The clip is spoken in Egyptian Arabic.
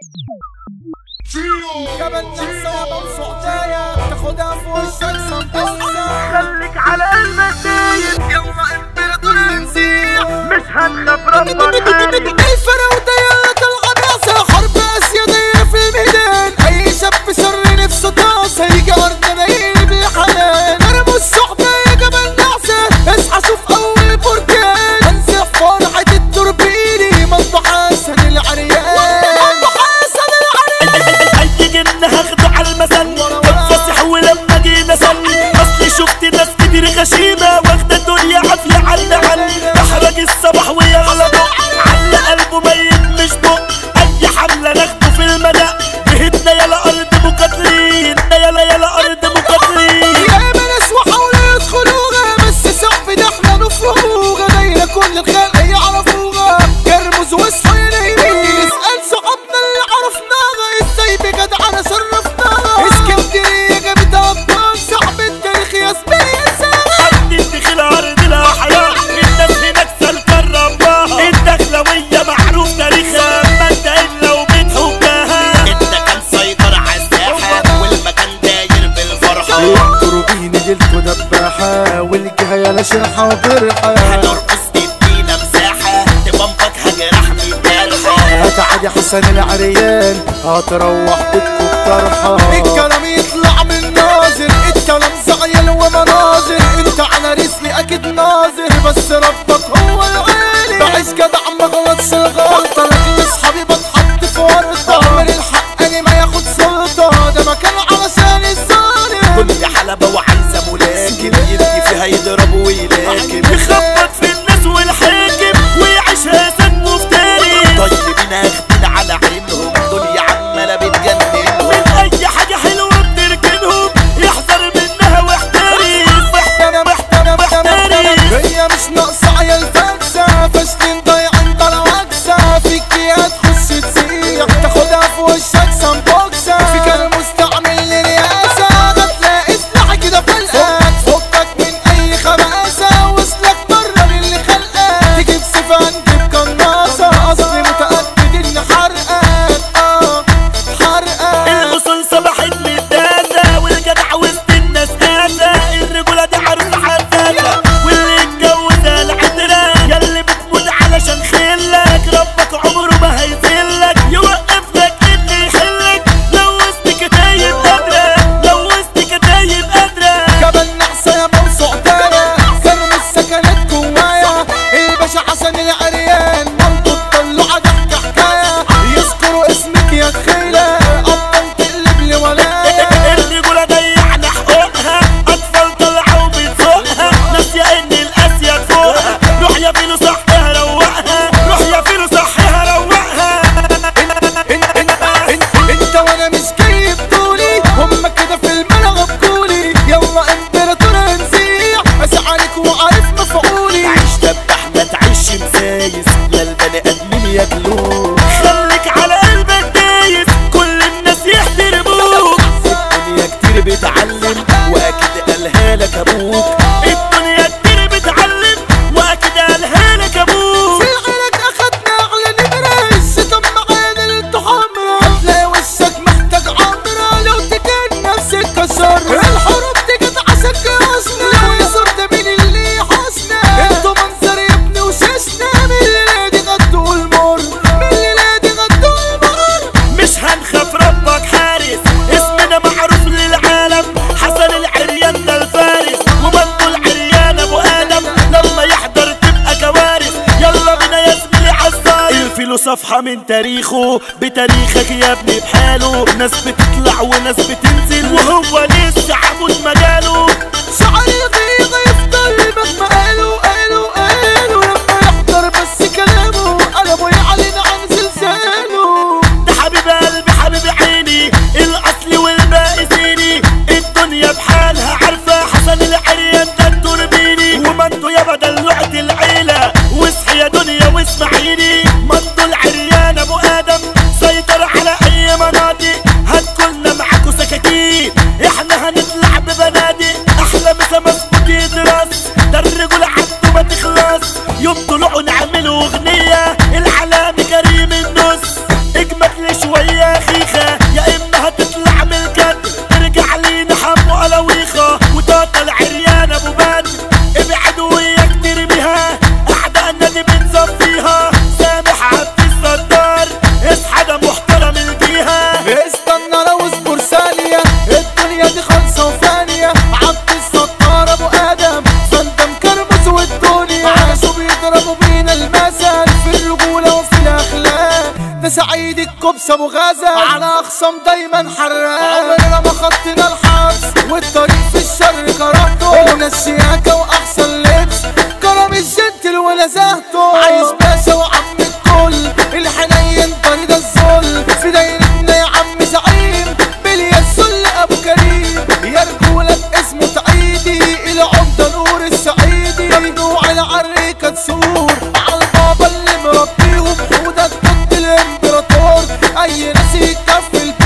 جبل نحسة وسعدايا تاخدها في وشك سمبوسة خليك على المسايد يلا امبراطور نسيح مش هتخاف ربك حالي الفراودة يلا الغباسة حرب اسيا دايرة في الميدان اي شاب شر نفسه طاسة يجي ارض نايل بالحنان ارموا الصحبة يا جبل نعسة اصحى شوف اول بركان انزل فرحة التوربيني مطبخ حسن العريان مطبخ حسن العريان اي جن هاخده على المسن بتفسح ولما جينا سن اصلي شفت ناس كتير غشيمة واخدة الدنيا عافية عنا عن احرج الصباح ويلا دق على قلبه ميت مش دق اي حملة ناخده في المدى بهدنا يلا ارض مقاتلين يلا يلا ارض مقاتلين يا ناس وحاولوا يدخلوها بس صعب ده احنا نفرغوها دايرة كل الخلق يعرفوها كرمز واصحوا يا نايمين اسأل صحابنا اللي عرفناها ازاي بجدع انا شرفناها اسكندرية جابت ابطال صاحب التاريخ يا زميلي حد دخل ارض الاحياء الناس هناك سالكة الرباها الدخلوية معروف تاريخها ما انت الا وبتحكها انت كان سيطر على الساحة والمكان داير بالفرحة التوربين جلكوا دباحة والجهة يا شرحة وبرحة هنرقص تدينا مساحة تبمبك هجرح من جرحة هتعدي حسن العريان هتروح بيتكم بطرحة الكلام يطلع من ناظر الكلام زعيل ومناظر انت على رسلي اكيد ناظر بس ربك هو العالي بعيش جدع ما غلطش الغلطة لكن اصحابي بتحط في ورطة عمر الحق انا ما ياخد سلطة ده مكان علشان الظالم كل حلبة وعايزة ملاكم يبكي فيها يضرب ويلاكم يخبط في الناس والحاكم ويعيشها سد مفتري طيبين اخدين على عينهم دنيا عمالة بتجننهم من اي حاجة حلوة بتركنهم يحذر منها واحترس محترم محترم محترم هي مش ناقصة عيال فاكسة فاشلين ضايعين بلا وكسة فيك هتخش تسيح تاخدها في وشك سمبوكسة فيك انا مستعمل لرياسة هتلاقي سلاح كده فلقك فكك من اي خباثة وصلك بره من اللي خلقك تجيب سيفان تجيب قناصة اصلي متأكد ان حرقك اه حرقك الاصول صبحت متازة والجدع وسط الناس قاسة الرجولة دي عروس حساسة واللي اتجوزها العترة ياللي بتموت علشان خلك ربك عمره ما هيذلك يوقف لك اللي يحلك لو وسط كتايب قادرة لو وسط كتايب قادرة جبل نعسة يا موسوع دايا كانوا السكنات جوايا الباشا حسن العريان منطق طلعة ضحكة حكاية يذكروا اسمك يا تخيلة أبطال تقلب لي ولاية الرجولة ضيعنا حقوقها أطفال طلعوا بتسوقها ناسية إن الأسياد فوقها روح يا فيلو صحيها روقها روح يا فيلو صحيها روقها انت انت انت انت وانا مش جايب طولي هما كده في الملعب كولي يلا امبراطور هنسيح اسعارك وعارف مفعولي عيش دبح ما تعيش مسايس لا البني ادمين ياكلوك خليك على قلبك دايس كل الناس يحترموك الدنيا كتير بتعلم واكيد قالها لك ابوك الدنيا كتير بتعلم وأكيد قالها لك أبوك في العلاج اخدنا على نمرة الشيطان معانا ليلته حمرا هتلاقي وشك محتاج عمرة لو تكون نفسك كسر الحروب دي جت عشان كاسنا لو يصر ده مين اللي يحسنا انتوا منظر يا ابني وششنا من الليلة دي غدوا المر من الليلة دي غدوا المر مش هنخاف ربك حارس اسمنا معروف للعالم حسن العريان ده الفارس وبنته العريان ابو ادم لما يحضر تبقى كوارث يلا بينا يا زميلي عالصاير الفيلو صفحة من تاريخه بتاريخك يا ابني بحاله ناس بتطلع وناس بتنزل وهو لسه عمود مجاله شعري يغيظ يفضل مهما قالوا قالوا قالوا لما يحضر بس كلامه قلبه يعلن عن زلزاله ده حبيب قلبي حبيب عيني الاصل والباقي زيني الدنيا بحالها عارفه حسن العريان ده التوربيني وما انتوا يا بدل لعت العيله واصحي يا دنيا واسمعيني ما انتوا العريان ابو ادم سيطر على اي مناطق هتكلنا معاكوا سكاكين احنا هنطلع ببنادق احلى مسا مسكوت يدرس ده الرجولة كبس ابو غازة على اخصام دايما حراق عمرنا ما خطينا الحبس والطريق في الشر كرهته قلنا الشياكة واحسن لبس كرم الجنتل ونزهته عايز باشا وعم الكل الحنين طريق الظل في دايرتنا يا عم زعيم باليسل ابو كريم يا رجولة اسمه تعيدي العمدة نور السعيدي ممنوع العريكة تسور على البابا اللي مربيهم وده ضد الامبراطور اي ناس يكفي البيت